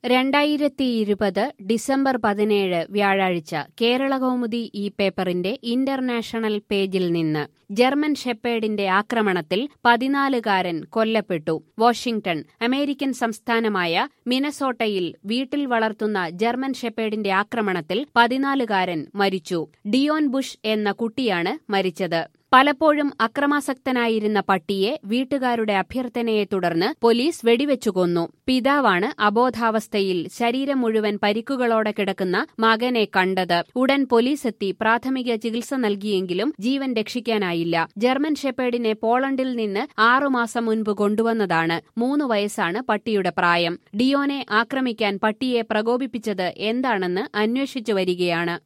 രണ്ടായിരത്തി ഇരുപത് ഡിസംബർ പതിനേഴ് വ്യാഴാഴ്ച കേരളകൗമുദി ഈ പേപ്പറിന്റെ ഇന്റർനാഷണൽ പേജിൽ നിന്ന് ജർമ്മൻ ഷെപ്പേഡിന്റെ ആക്രമണത്തിൽ പതിനാലുകാരൻ കൊല്ലപ്പെട്ടു വാഷിംഗ്ടൺ അമേരിക്കൻ സംസ്ഥാനമായ മിനസോട്ടയിൽ വീട്ടിൽ വളർത്തുന്ന ജർമ്മൻ ഷെപ്പേഡിന്റെ ആക്രമണത്തിൽ പതിനാലുകാരൻ മരിച്ചു ഡിയോൻ ബുഷ് എന്ന കുട്ടിയാണ് മരിച്ചത് പലപ്പോഴും അക്രമാസക്തനായിരുന്ന പട്ടിയെ വീട്ടുകാരുടെ അഭ്യർത്ഥനയെ തുടർന്ന് പോലീസ് വെടിവെച്ചു കൊന്നു പിതാവാണ് അബോധാവസ്ഥയിൽ ശരീരം മുഴുവൻ പരിക്കുകളോടെ കിടക്കുന്ന മകനെ കണ്ടത് ഉടൻ പോലീസ് എത്തി പ്രാഥമിക ചികിത്സ നൽകിയെങ്കിലും ജീവൻ രക്ഷിക്കാനായില്ല ജർമ്മൻ ഷെപ്പേഡിനെ പോളണ്ടിൽ നിന്ന് ആറുമാസം മുൻപ് കൊണ്ടുവന്നതാണ് മൂന്ന് വയസ്സാണ് പട്ടിയുടെ പ്രായം ഡിയോനെ ആക്രമിക്കാൻ പട്ടിയെ പ്രകോപിപ്പിച്ചത് എന്താണെന്ന് അന്വേഷിച്ചു വരികയാണ്